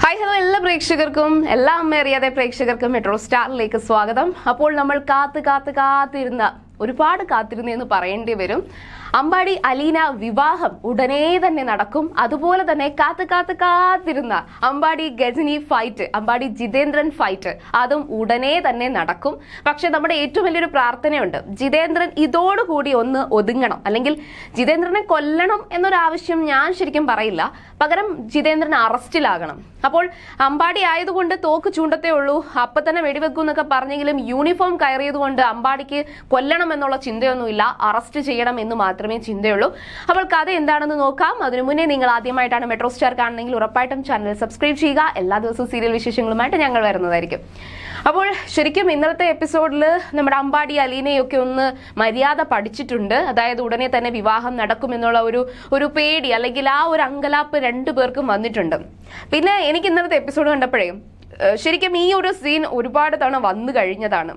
hi hello എല്ലാ പ്രേക്ഷകർക്കും എല്ലാ അമ്മ അറിയാതെ പ്രേക്ഷകർക്കും മെട്രോ സ്റ്റാറിലേക്ക് സ്വാഗതം അപ്പോൾ നമ്മൾ കാത്ത് കാത്ത് കാത്തിരുന്ന ഒരുപാട് കാത്തിരുന്നു എന്ന് പറയേണ്ടി വരും അമ്പാടി അലീന വിവാഹം ഉടനെ തന്നെ നടക്കും അതുപോലെ തന്നെ കാത്ത് കാത്ത് കാത്തിരുന്ന അമ്പാടി ഗജനി ഫൈറ്റ് അമ്പാടി ജിതേന്ദ്രൻ ഫൈറ്റ് അതും ഉടനെ തന്നെ നടക്കും പക്ഷെ നമ്മുടെ ഏറ്റവും വലിയൊരു പ്രാർത്ഥനയുണ്ട് ജിതേന്ദ്രൻ ഇതോടുകൂടി ഒന്ന് ഒതുങ്ങണം അല്ലെങ്കിൽ ജിതേന്ദ്രനെ കൊല്ലണം എന്നൊരാവശ്യം ഞാൻ ശരിക്കും പറയില്ല പകരം ജിതേന്ദ്രൻ അറസ്റ്റിലാകണം അപ്പോൾ അമ്പാടി ആയതുകൊണ്ട് തോക്ക് ചൂണ്ടത്തേ ഉള്ളൂ അപ്പൊ തന്നെ വെടിവെക്കും എന്നൊക്കെ പറഞ്ഞെങ്കിലും യൂണിഫോം കയറിയത് കൊണ്ട് അമ്പാടിക്ക് കൊല്ലണം എന്നുള്ള ചിന്തയൊന്നുമില്ല അറസ്റ്റ് ചെയ്യണം എന്ന് മാത്രമേ ചിന്തയുള്ളൂ അപ്പോൾ കഥ എന്താണെന്ന് നോക്കാം അതിനു മുന്നേ നിങ്ങൾ ആദ്യമായിട്ടാണ് മെട്രോ സ്റ്റാർ കാണുന്നെങ്കിൽ ഉറപ്പായിട്ടും ചാനൽ സബ്സ്ക്രൈബ് ചെയ്യുക എല്ലാ ദിവസവും സീരിയൽ വിശേഷങ്ങളുമായിട്ട് ഞങ്ങൾ വരുന്നതായിരിക്കും അപ്പോൾ ശരിക്കും ഇന്നലത്തെ എപ്പിസോഡിൽ നമ്മുടെ അമ്പാടി അലീനയൊക്കെ ഒന്ന് മര്യാദ പഠിച്ചിട്ടുണ്ട് അതായത് ഉടനെ തന്നെ വിവാഹം നടക്കുമെന്നുള്ള ഒരു ഒരു പേടി അല്ലെങ്കിൽ ആ ഒരു അങ്കലാപ്പ് രണ്ടു പേർക്കും വന്നിട്ടുണ്ട് പിന്നെ എനിക്ക് ഇന്നലത്തെ എപ്പിസോഡ് കണ്ടപ്പോഴേ ഏഹ് ശരിക്കും ഈ ഒരു സീൻ ഒരുപാട് തവണ വന്നു കഴിഞ്ഞതാണ്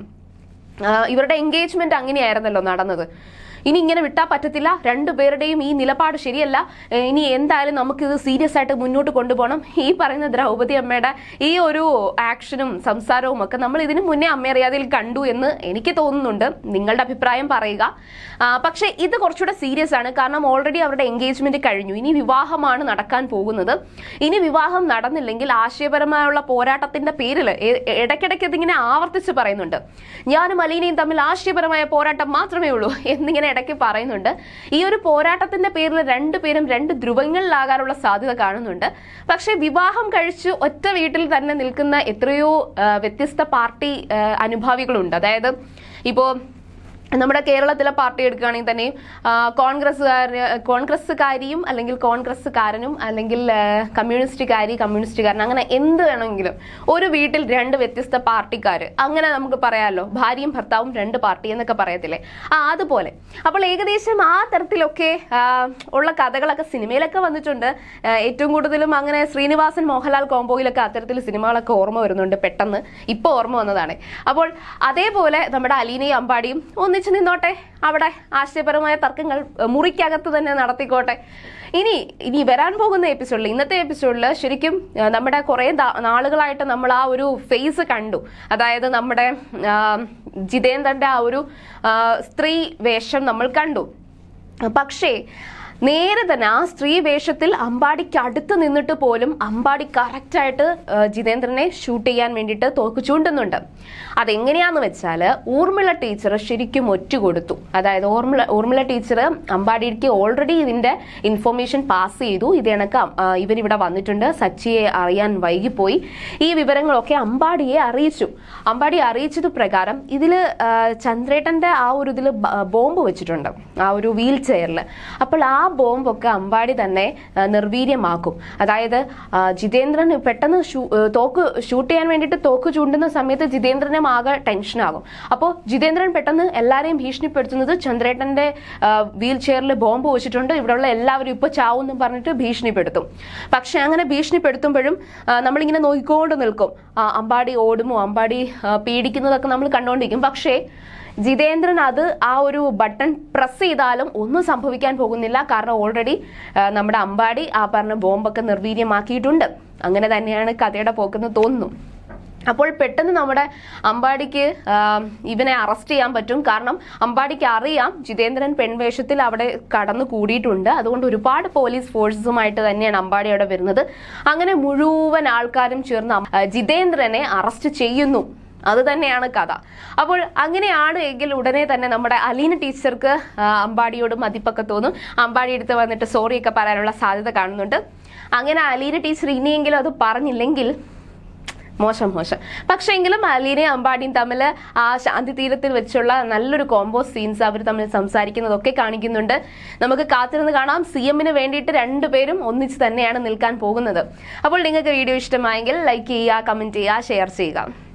ആ, ഇവരുടെ എൻഗേജ്മെന്റ് അങ്ങനെയായിരുന്നല്ലോ നടന്നത് ഇനി ഇങ്ങനെ വിട്ടാൽ പറ്റത്തില്ല രണ്ടുപേരുടെയും ഈ നിലപാട് ശരിയല്ല ഏ, ഇനി എന്തായാലും നമുക്കിത് സീരിയസ് ആയിട്ട് മുന്നോട്ട് കൊണ്ടുപോകണം ഈ പറയുന്ന ദ്രൗപതി അമ്മയുടെ ഈ ഒരു ആക്ഷനും സംസാരവും ഒക്കെ നമ്മൾ ഇതിനു മുന്നേ അമ്മ അറിയാതെയിൽ കണ്ടു എന്ന് എനിക്ക് തോന്നുന്നുണ്ട് നിങ്ങളുടെ അഭിപ്രായം പറയുക ആ, പക്ഷേ ഇത് കുറച്ചുകൂടെ സീരിയസ് ആണ് കാരണം ഓൾറെഡി അവരുടെ എൻഗേജ്മെന്റ് കഴിഞ്ഞു ഇനി വിവാഹമാണ് നടക്കാൻ പോകുന്നത് ഇനി വിവാഹം നടന്നില്ലെങ്കിൽ ആശയപരമായുള്ള പോരാട്ടത്തിന്റെ പേരിൽ ഇടയ്ക്കിടയ്ക്ക് ഇതിങ്ങനെ ആവർത്തിച്ച് പറയുന്നുണ്ട് ഞാനും അലീനയും തമ്മിൽ ആശയപരമായ പോരാട്ടം മാത്രമേ ഉള്ളൂ എന്നിങ്ങനെ ഇടയ്ക്ക് പറയുന്നുണ്ട് ഈ ഒരു പോരാട്ടത്തിന്റെ പേരിൽ രണ്ടുപേരും രണ്ട് ധ്രുവങ്ങളിലാകാനുള്ള സാധ്യത കാണുന്നുണ്ട് പക്ഷേ വിവാഹം കഴിച്ച് ഒറ്റ വീട്ടിൽ തന്നെ നിൽക്കുന്ന എത്രയോ ആ, വ്യത്യസ്ത പാർട്ടി ആ, അനുഭാവികളുണ്ട് അതായത് ഇപ്പോ നമ്മുടെ കേരളത്തിലെ പാർട്ടി എടുക്കുകയാണെങ്കിൽ തന്നെയും ആ, കോൺഗ്രസ്സുകാർ കോൺഗ്രസ്സുകാരിയും അല്ലെങ്കിൽ കോൺഗ്രസ്സുകാരനും അല്ലെങ്കിൽ ആ, കമ്മ്യൂണിസ്റ്റുകാരി കമ്മ്യൂണിസ്റ്റുകാരൻ അങ്ങനെ എന്ത് വേണമെങ്കിലും ഒരു വീട്ടിൽ രണ്ട് വ്യത്യസ്ത പാർട്ടിക്കാർ അങ്ങനെ നമുക്ക് പറയാമല്ലോ ഭാര്യയും ഭർത്താവും രണ്ട് പാർട്ടി എന്നൊക്കെ പറയത്തില്ലേ ആ അതുപോലെ അപ്പോൾ ഏകദേശം ആ തരത്തിലൊക്കെ ആ, ഉള്ള കഥകളൊക്കെ സിനിമയിലൊക്കെ വന്നിട്ടുണ്ട് ആ, ഏറ്റവും കൂടുതലും അങ്ങനെ ശ്രീനിവാസൻ മോഹൻലാൽ കോംബോയിലൊക്കെ അത്തരത്തിൽ സിനിമകളൊക്കെ ഓർമ്മ വരുന്നുണ്ട് പെട്ടെന്ന് ഇപ്പോൾ ഓർമ്മ വന്നതാണ് അപ്പോൾ അതേപോലെ നമ്മുടെ അലീനയും അമ്പാടിയും ഒന്നിച്ചു നിന്നോട്ടെ അവിടെ ആശയപരമായ തർക്കങ്ങൾ ഏഹ്, മുറിക്കകത്ത് തന്നെ നടത്തിക്കോട്ടെ ഇനി ഇനി വരാൻ പോകുന്ന എപ്പിസോഡിൽ ഇന്നത്തെ എപ്പിസോഡിൽ ശരിക്കും ഏഹ്, നമ്മുടെ കുറേ ദാ- നാളുകളായിട്ട് നമ്മൾ ആ ഒരു ഫേസ് കണ്ടു അതായത് നമ്മുടെ ആ, ജിതേന്ദ്രന്റെ ആ ഒരു ആ, സ്ത്രീ വേഷം നമ്മൾ കണ്ടു പക്ഷേ നേരെ തന്നെ ആ സ്ത്രീ വേഷത്തിൽ അമ്പാടിക്ക് അടുത്ത് നിന്നിട്ട് പോലും അമ്പാടി കറക്റ്റായിട്ട് ജിതേന്ദ്രനെ ഷൂട്ട് ചെയ്യാൻ വേണ്ടിയിട്ട് തോക്ക് ചൂണ്ടുന്നുണ്ട് അതെങ്ങനെയാന്ന് വെച്ചാൽ ഊർമിള ടീച്ചർ ശരിക്കും ഒറ്റ കൊടുത്തു അതായത് ഊർമിള ഊർമിള ടീച്ചർ അമ്പാടിക്ക് ഓൾറെഡി ഇതിന്റെ ഇൻഫർമേഷൻ പാസ് ചെയ്തു ഇത് കണക്ക് അം- ആ, ഇവരിവിടെ വന്നിട്ടുണ്ട് സച്ചിയെ അറിയാൻ വൈകിപ്പോയി ഈ വിവരങ്ങളൊക്കെ അമ്പാടിയെ അറിയിച്ചു അമ്പാടി അറിയിച്ചത് പ്രകാരം ഇതിൽ ചന്ദ്രേട്ടന്റെ ആ ഒരു ഇതിൽ ബോംബ് വെച്ചിട്ടുണ്ട് ആ ഒരു വീൽ ചെയറിൽ അപ്പോൾ ആ ബോംബൊക്കെ അമ്പാടി തന്നെ ആ, നിർവീര്യമാക്കും അതായത് ആ, ജിതേന്ദ്രൻ പെട്ടെന്ന് ഷൂ- ഏ, തോക്ക് ഷൂട്ട് ചെയ്യാൻ വേണ്ടിയിട്ട് തോക്ക് ചൂണ്ടുന്ന സമയത്ത് ജിതേന്ദ്രനും ആകെ ടെൻഷനാകും അപ്പോൾ ജിതേന്ദ്രൻ പെട്ടെന്ന് എല്ലാവരെയും ഭീഷണിപ്പെടുത്തുന്നത് ചന്ദ്രേട്ടന്റെ വീൽ ചെയറിൽ ബോംബ് വെച്ചിട്ടുണ്ട് ഇവിടെയുള്ള എല്ലാവരും ഇപ്പോൾ ചാവും എന്ന് പറഞ്ഞിട്ട് ഭീഷണിപ്പെടുത്തും പക്ഷെ അങ്ങനെ ഭീഷണിപ്പെടുത്തുമ്പോഴും ആ, നമ്മളിങ്ങനെ നോക്കിക്കൊണ്ട് നിൽക്കും ആ, അമ്പാടി ഓടുമോ അമ്പാടി ആ, പീഡിക്കുന്നതൊക്കെ നമ്മൾ കണ്ടുകൊണ്ടിരിക്കും പക്ഷേ ജിതേന്ദ്രൻ അത് ആ ഒരു ബട്ടൺ പ്രസ് ചെയ്താലും ഒന്നും സംഭവിക്കാൻ പോകുന്നില്ല കാരണം ഓൾറെഡി നമ്മുടെ അമ്പാടി ആ പറഞ്ഞ ബോംബൊക്കെ നിർവീര്യമാക്കിയിട്ടുണ്ട് അങ്ങനെ തന്നെയാണ് കഥയുടെ പോക്കെന്ന് തോന്നുന്നു അപ്പോൾ പെട്ടെന്ന് നമ്മുടെ അമ്പാടിക്ക് ആ, ഇവനെ അറസ്റ്റ് ചെയ്യാൻ പറ്റും കാരണം അമ്പാടിക്ക് അറിയാം ജിതേന്ദ്രൻ പെൺവേഷത്തിൽ അവിടെ കടന്നു കൂടിയിട്ടുണ്ട് അതുകൊണ്ട് ഒരുപാട് പോലീസ് ഫോഴ്സസുമായിട്ട് തന്നെയാണ് അമ്പാടി അവിടെ വരുന്നത് അങ്ങനെ മുഴുവൻ ആൾക്കാരും ചേർന്ന് അം- ആ, ജിതേന്ദ്രനെ അറസ്റ്റ് ചെയ്യുന്നു അത് തന്നെയാണ് കഥ അപ്പോൾ അങ്ങനെയാണ് എങ്കിൽ ഉടനെ തന്നെ നമ്മുടെ അലീന ടീച്ചർക്ക് ആ, അമ്പാടിയോട് മതിപ്പൊക്കെ തോന്നും അമ്പാടി അടുത്ത് വന്നിട്ട് സോറിയൊക്കെ പറയാനുള്ള സാധ്യത കാണുന്നുണ്ട് അങ്ങനെ അലീന ടീച്ചർ ഇനിയെങ്കിലും അത് പറഞ്ഞില്ലെങ്കിൽ മോശം മോശം പക്ഷേ എങ്കിലും അലീനയും അമ്പാടിയും തമ്മിൽ ആ ശാന്തി തീരത്തിൽ വെച്ചുള്ള നല്ലൊരു കോംബോ സീൻസ് അവർ തമ്മിൽ സംസാരിക്കുന്നതൊക്കെ കാണിക്കുന്നുണ്ട് നമുക്ക് കാത്തിരുന്ന് കാണാം സി എമ്മിന് വേണ്ടിയിട്ട് രണ്ടുപേരും ഒന്നിച്ച് തന്നെയാണ് നിൽക്കാൻ പോകുന്നത് അപ്പോൾ നിങ്ങൾക്ക് വീഡിയോ ഇഷ്ടമായെങ്കിൽ ലൈക്ക് ചെയ്യുക കമന്റ് ചെയ്യുക ഷെയർ ചെയ്യുക